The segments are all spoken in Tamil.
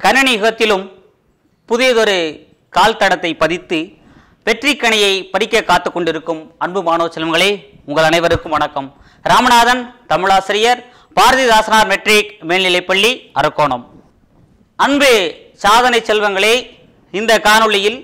கணினி யுகத்திலும் புதியதொரு கால் தடத்தை பதித்து வெற்றிக்கணியை படிக்க காத்து கொண்டிருக்கும் அன்பு மாணவ செல்வங்களே உங்கள் அனைவருக்கும் வணக்கம் ராமநாதன் தமிழாசிரியர் பாரதிதாசனார் மெட்ரிக் மேல்நிலைப்பள்ளி அரக்கோணம் அன்பு சாதனை செல்வங்களே இந்த காணொளியில்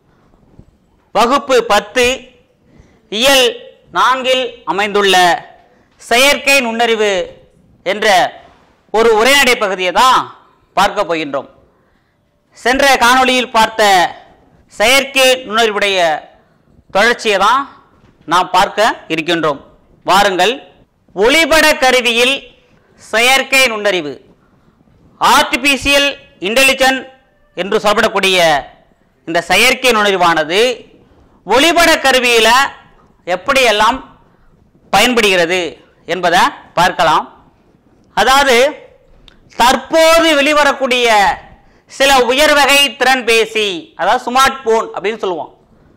வகுப்பு பத்து இயல் நான்கில் அமைந்துள்ள செயற்கை நுண்ணறிவு என்ற ஒரு உரைநடை பகுதியை தான் பார்க்க போகின்றோம் சென்ற காணொளியில் பார்த்த செயற்கை நுண்ணறிவுடைய தொடர்ச்சியை தான் நாம் பார்க்க இருக்கின்றோம் வாருங்கள் ஒளிபட கருவியில் செயற்கை நுண்ணறிவு ஆர்டிபிஷியல் இன்டெலிஜென்ட் என்று சொல்லப்படக்கூடிய இந்த செயற்கை நுண்ணறிவானது ஒளிபட கருவியில் எப்படியெல்லாம் பயன்படுகிறது என்பதை பார்க்கலாம் அதாவது தற்போது வெளிவரக்கூடிய சில உயர்வகை திறன்பேசி அதாவது ஸ்மார்ட் போன் அப்படின்னு சொல்லுவோம்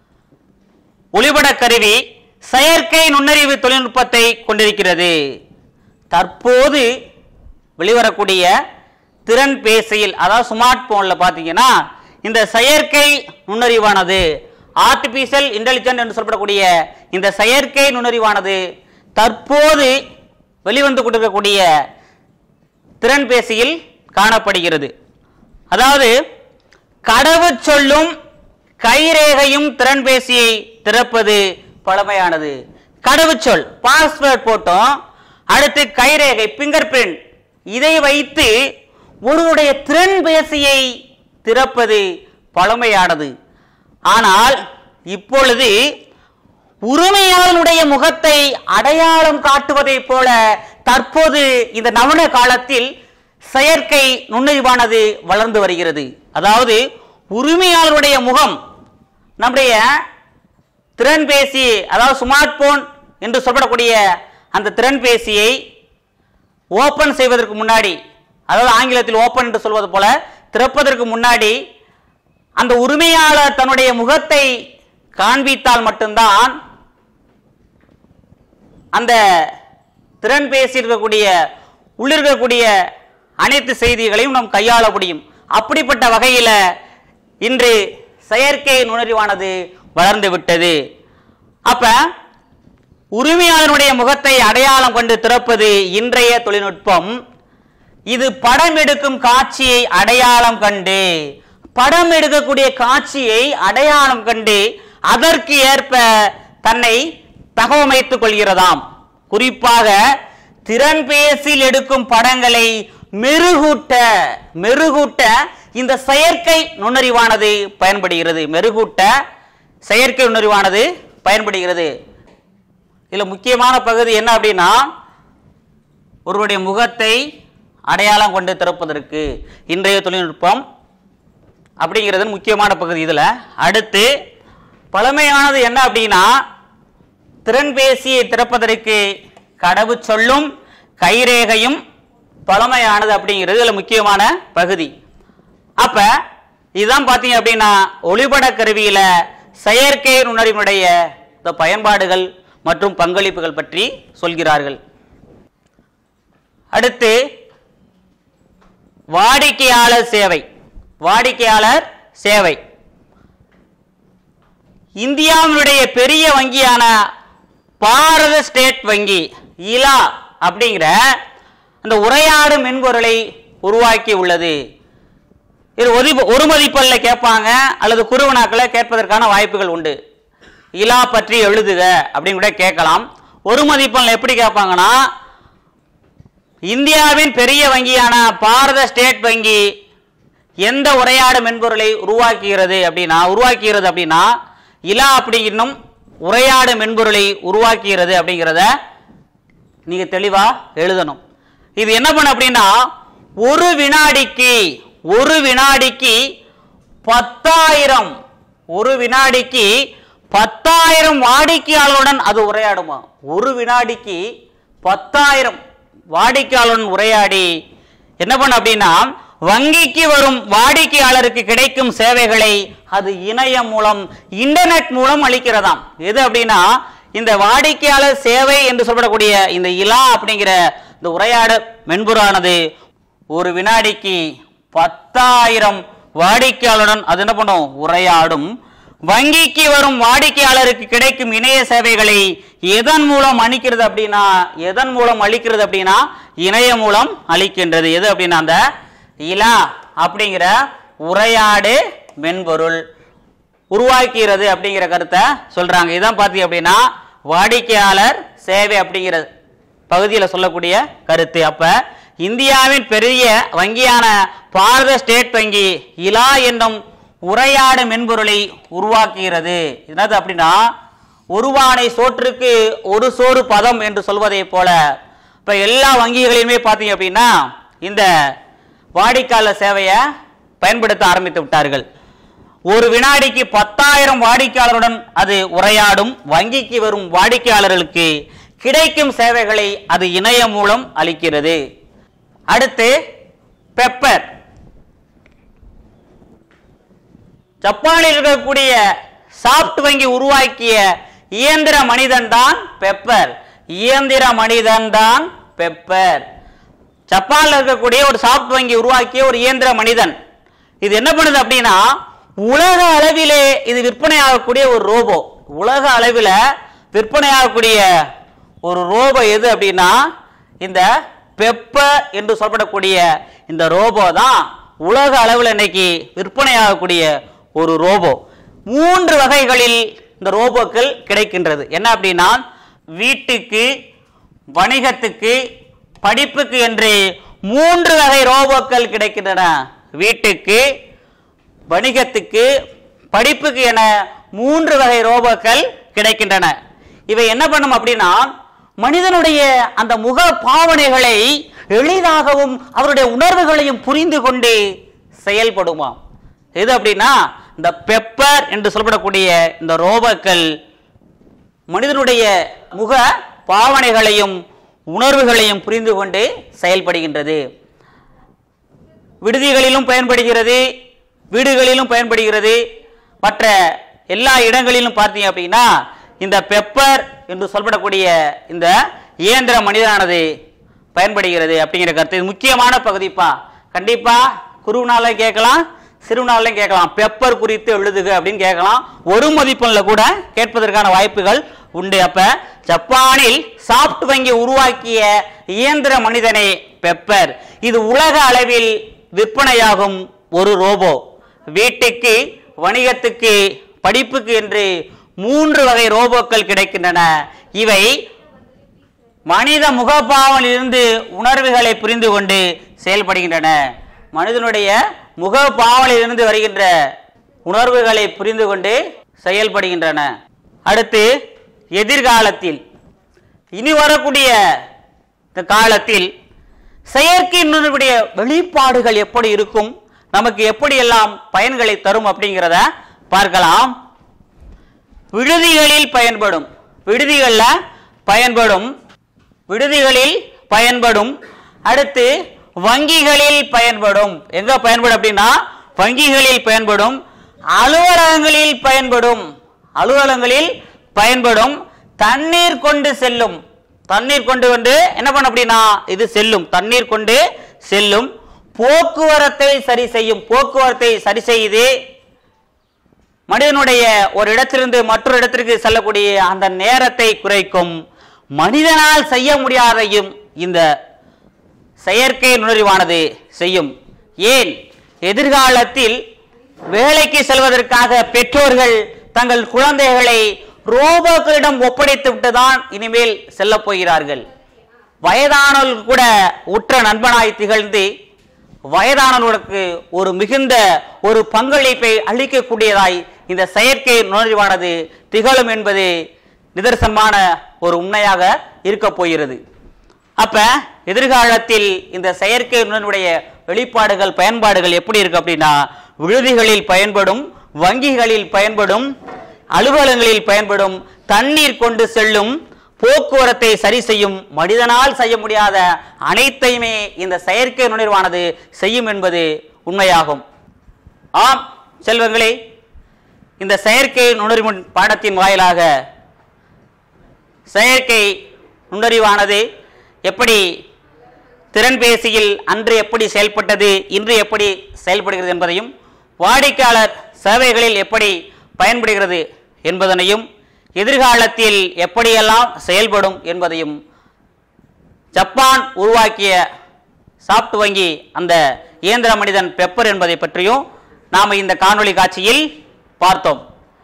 ஒளிபட கருவி செயற்கை நுண்ணறிவு தொழில்நுட்பத்தை கொண்டிருக்கிறது தற்போது வெளிவரக்கூடிய திறன் பேசியில் அதாவது ஸ்மார்ட் போனில் பார்த்தீங்கன்னா இந்த செயற்கை நுண்ணறிவானது ஆர்டிபிஷியல் இன்டெலிஜென்ட் என்று சொல்லப்படக்கூடிய இந்த செயற்கை நுண்ணறிவானது தற்போது வெளிவந்து கொண்டிருக்கக்கூடிய திறன்பேசியில் காணப்படுகிறது அதாவது கடவுச் சொல்லும் கைரேகையும் திறன்பேசியை திறப்பது பழமையானது கடவுச்சொல் பாஸ்வேர்ட் போட்டோம் அடுத்து கைரேகை பிங்கர் பிரிண்ட் இதை வைத்து ஒருவருடைய திறன்பேசியை திறப்பது பழமையானது ஆனால் இப்பொழுது உரிமையாளனுடைய முகத்தை அடையாளம் காட்டுவதைப் போல தற்போது இந்த நவீன காலத்தில் செயற்கை நுண்ணறிவானது வளர்ந்து வருகிறது அதாவது உரிமையாளருடைய முகம் நம்முடைய திறன்பேசி அதாவது ஸ்மார்ட் போன் என்று சொல்லப்படக்கூடிய அந்த திறன்பேசியை ஓபன் செய்வதற்கு முன்னாடி அதாவது ஆங்கிலத்தில் ஓபன் என்று சொல்வது போல திறப்பதற்கு முன்னாடி அந்த உரிமையாளர் தன்னுடைய முகத்தை காண்பித்தால் மட்டும்தான் அந்த திறன் பேசி இருக்கக்கூடிய உள்ளிருக்கக்கூடிய அனைத்து செய்திகளையும் நாம் கையாள முடியும் அப்படிப்பட்ட வகையில் இன்று செயற்கை நுண்ணறிவானது வளர்ந்து விட்டது அப்ப உரிமையாளருடைய முகத்தை அடையாளம் கொண்டு திறப்பது இன்றைய தொழில்நுட்பம் இது படம் எடுக்கும் காட்சியை அடையாளம் கண்டு படம் எடுக்கக்கூடிய காட்சியை அடையாளம் கண்டு அதற்கு ஏற்ப தன்னை தகவமைத்துக் கொள்கிறதாம் குறிப்பாக திறன்பேசில் எடுக்கும் படங்களை மெருகூட்ட மெருகூட்ட இந்த செயற்கை நுண்ணறிவானது பயன்படுகிறது மெருகூட்ட செயற்கை நுண்ணறிவானது பயன்படுகிறது இதில் முக்கியமான பகுதி என்ன அப்படின்னா ஒருவருடைய முகத்தை அடையாளம் கொண்டு திறப்பதற்கு இன்றைய தொழில்நுட்பம் அப்படிங்கிறது முக்கியமான பகுதி இதில் அடுத்து பழமையானது என்ன அப்படின்னா திறன்பேசியை திறப்பதற்கு கடவுச் சொல்லும் கைரேகையும் பழமையானது அப்படிங்கிறது இதில் முக்கியமான பகுதி அப்ப இதுதான் பார்த்தீங்க அப்படின்னா ஒளிபட கருவியில செயற்கை நுண்ணறிவுடைய இந்த பயன்பாடுகள் மற்றும் பங்களிப்புகள் பற்றி சொல்கிறார்கள் அடுத்து வாடிக்கையாளர் சேவை வாடிக்கையாளர் சேவை இந்தியாவினுடைய பெரிய வங்கியான பாரத ஸ்டேட் வங்கி இலா அப்படிங்கிற அந்த உரையாடு மென்பொருளை உருவாக்கி உள்ளது இது ஒதி ஒரு மதிப்பல்ல கேட்பாங்க அல்லது குறுவனாக்களை கேட்பதற்கான வாய்ப்புகள் உண்டு இலா பற்றி எழுதுக அப்படின்னு கூட கேட்கலாம் ஒரு மதிப்பெண்ல எப்படி கேட்பாங்கன்னா இந்தியாவின் பெரிய வங்கியான பாரத ஸ்டேட் வங்கி எந்த உரையாடு மென்பொருளை உருவாக்குகிறது அப்படின்னா உருவாக்குகிறது அப்படின்னா இலா அப்படிங்கும் உரையாடு மென்பொருளை உருவாக்குகிறது அப்படிங்கிறத நீங்க தெளிவா எழுதணும் இது என்ன பண்ண அப்படின்னா ஒரு வினாடிக்கு ஒரு வினாடிக்கு பத்தாயிரம் ஒரு வினாடிக்கு பத்தாயிரம் வாடிக்கையாளருடன் அது உரையாடுமா ஒரு வினாடிக்கு பத்தாயிரம் வாடிக்கையாளருடன் உரையாடி என்ன பண்ண அப்படின்னா வங்கிக்கு வரும் வாடிக்கையாளருக்கு கிடைக்கும் சேவைகளை அது இணையம் மூலம் இன்டர்நெட் மூலம் அளிக்கிறதாம் எது அப்படின்னா இந்த வாடிக்கையாளர் சேவை என்று சொல்லப்படக்கூடிய இந்த இலா அப்படிங்கிற இந்த உரையாட மென்பொருளானது ஒரு வினாடிக்கு பத்தாயிரம் வாடிக்கையாளருடன் அது என்ன பண்ணும் உரையாடும் வங்கிக்கு வரும் வாடிக்கையாளருக்கு கிடைக்கும் இணைய சேவைகளை எதன் மூலம் அளிக்கிறது அப்படின்னா எதன் மூலம் அளிக்கிறது அப்படின்னா இணைய மூலம் அளிக்கின்றது எது அப்படின்னா அந்த இலா அப்படிங்கிற உரையாடு மென்பொருள் உருவாக்கிறது அப்படிங்கிற கருத்தை சொல்றாங்க இதான் பார்த்தீங்க அப்படின்னா வாடிக்கையாளர் சேவை அப்படிங்கிற பகுதியில் சொல்லக்கூடிய கருத்து அப்ப இந்தியாவின் பெரிய வங்கியான பாரத ஸ்டேட் வங்கி இலா என்னும் உரையாடு மென்பொருளை உருவாக்குகிறது என்னது அப்படின்னா ஒருவானை சோற்றுக்கு ஒரு சோறு பதம் என்று சொல்வதை போல இப்ப எல்லா வங்கிகளிலுமே பார்த்தீங்க அப்படின்னா இந்த வாடிக்கையாளர் சேவையை பயன்படுத்த ஆரம்பித்து விட்டார்கள் ஒரு வினாடிக்கு பத்தாயிரம் வாடிக்கையாளருடன் அது உரையாடும் வங்கிக்கு வரும் வாடிக்கையாளர்களுக்கு கிடைக்கும் சேவைகளை அது இணையம் மூலம் அளிக்கிறது அடுத்து பெப்பர் ஜப்பானில் இருக்கக்கூடிய சாப்ட் வங்கி உருவாக்கிய இயந்திர மனிதன் தான் பெப்பர் இயந்திர மனிதன் தான் பெப்பர் ஜப்பான்ல இருக்கக்கூடிய ஒரு சாப்ட் வங்கி உருவாக்கிய ஒரு இயந்திர மனிதன் இது என்ன பண்ணுது அப்படின்னா உலக அளவிலே இது விற்பனையாகக்கூடிய ஒரு ரோபோ உலக அளவில் விற்பனையாகக்கூடிய ஒரு ரோபோ எது அப்படின்னா இந்த பெப்பர் என்று சொல்லப்படக்கூடிய இந்த ரோபோ தான் உலக அளவில் இன்னைக்கு விற்பனையாகக்கூடிய ஒரு ரோபோ மூன்று வகைகளில் இந்த ரோபோக்கள் கிடைக்கின்றது என்ன அப்படின்னா வீட்டுக்கு வணிகத்துக்கு படிப்புக்கு என்று மூன்று வகை ரோபோக்கள் கிடைக்கின்றன வீட்டுக்கு வணிகத்துக்கு படிப்புக்கு என மூன்று வகை ரோபோக்கள் கிடைக்கின்றன இவை என்ன பண்ணும் அப்படின்னா மனிதனுடைய அந்த முக பாவனைகளை எளிதாகவும் அவருடைய உணர்வுகளையும் புரிந்து கொண்டு செயல்படுமாம் எது அப்படின்னா இந்த பெப்பர் என்று சொல்லப்படக்கூடிய இந்த ரோபோக்கள் மனிதனுடைய முக பாவனைகளையும் உணர்வுகளையும் புரிந்து கொண்டு செயல்படுகின்றது விடுதிகளிலும் பயன்படுகிறது வீடுகளிலும் பயன்படுகிறது மற்ற எல்லா இடங்களிலும் பார்த்தீங்க அப்படின்னா இந்த பெப்பர் என்று சொல்லப்படக்கூடிய இந்த இயந்திர மனிதனானது பயன்படுகிறது அப்படிங்கிற கருத்து இது முக்கியமான பகுதிப்பா கண்டிப்பா குருவினாலையும் கேட்கலாம் சிறுவனாலையும் கேட்கலாம் பெப்பர் குறித்து எழுதுக அப்படின்னு கேட்கலாம் ஒரு மதிப்பெண்ல கூட கேட்பதற்கான வாய்ப்புகள் உண்டு அப்ப ஜப்பானில் சாப்ட் வங்கி உருவாக்கிய இயந்திர மனிதனே பெப்பர் இது உலக அளவில் விற்பனையாகும் ஒரு ரோபோ வீட்டுக்கு வணிகத்துக்கு படிப்புக்கு என்று மூன்று வகை ரோபோக்கள் கிடைக்கின்றன இவை மனித முகபாவனில் இருந்து உணர்வுகளை புரிந்து கொண்டு செயல்படுகின்றன மனிதனுடைய முகபாவனில் இருந்து வருகின்ற உணர்வுகளை புரிந்து கொண்டு செயல்படுகின்றன அடுத்து எதிர்காலத்தில் இனி வரக்கூடிய இந்த காலத்தில் செயற்கை நுண்ணறிவுடைய வெளிப்பாடுகள் எப்படி இருக்கும் நமக்கு எப்படியெல்லாம் பயன்களை தரும் அப்படிங்கிறத பார்க்கலாம் விடுதிகளில் பயன்படும் விடுதிகளில் பயன்படும் விடுதிகளில் பயன்படும் அடுத்து வங்கிகளில் பயன்படும் எங்க பயன்படும் அப்படின்னா வங்கிகளில் பயன்படும் அலுவலகங்களில் பயன்படும் அலுவலகங்களில் பயன்படும் தண்ணீர் கொண்டு செல்லும் தண்ணீர் கொண்டு வந்து என்ன பண்ண அப்படின்னா இது செல்லும் தண்ணீர் கொண்டு செல்லும் போக்குவரத்தை சரி செய்யும் போக்குவரத்தை சரி செய்து மனிதனுடைய ஒரு இடத்திலிருந்து மற்றொரு இடத்திற்கு செல்லக்கூடிய அந்த நேரத்தை குறைக்கும் மனிதனால் செய்ய முடியாதையும் இந்த செயற்கை நுண்ணறிவானது செய்யும் ஏன் எதிர்காலத்தில் வேலைக்கு செல்வதற்காக பெற்றோர்கள் தங்கள் குழந்தைகளை ரோபோக்களிடம் ஒப்படைத்து விட்டுதான் இனிமேல் செல்லப் போகிறார்கள் வயதானவர்கள் கூட உற்ற நண்பனாய் திகழ்ந்து வயதானவர்களுக்கு ஒரு மிகுந்த ஒரு பங்களிப்பை அளிக்கக்கூடியதாய் இந்த செயற்கை நுண்ணறிவானது திகழும் என்பது நிதர்சனமான ஒரு உண்மையாக இருக்க போகிறது அப்ப எதிர்காலத்தில் இந்த செயற்கை நுண்ணறிவுடைய வெளிப்பாடுகள் பயன்பாடுகள் எப்படி இருக்கு அப்படின்னா விடுதிகளில் பயன்படும் வங்கிகளில் பயன்படும் அலுவலகங்களில் பயன்படும் தண்ணீர் கொண்டு செல்லும் போக்குவரத்தை சரி செய்யும் மனிதனால் செய்ய முடியாத அனைத்தையுமே இந்த செயற்கை நுண்ணறிவானது செய்யும் என்பது உண்மையாகும் ஆம் செல்வங்களே இந்த செயற்கை நுண்ணறிவு பாடத்தின் வாயிலாக செயற்கை நுண்ணறிவானது எப்படி திறன்பேசியில் அன்று எப்படி செயல்பட்டது இன்று எப்படி செயல்படுகிறது என்பதையும் வாடிக்கையாளர் சேவைகளில் எப்படி பயன்படுகிறது என்பதனையும் எதிர்காலத்தில் எப்படியெல்லாம் செயல்படும் என்பதையும் ஜப்பான் உருவாக்கிய சாப்ட் வங்கி அந்த இயந்திர மனிதன் பெப்பர் என்பதை பற்றியும் நாம் இந்த காணொளி காட்சியில் பார்த்தோம்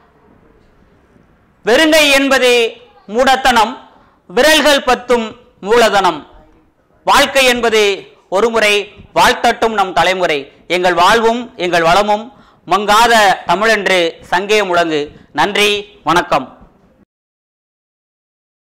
வெறுங்கை என்பது மூடத்தனம் விரல்கள் பத்தும் மூலதனம் வாழ்க்கை என்பது ஒருமுறை வாழ்த்தட்டும் நம் தலைமுறை எங்கள் வாழ்வும் எங்கள் வளமும் மங்காத தமிழென்று சங்கே முழங்கு நன்றி வணக்கம்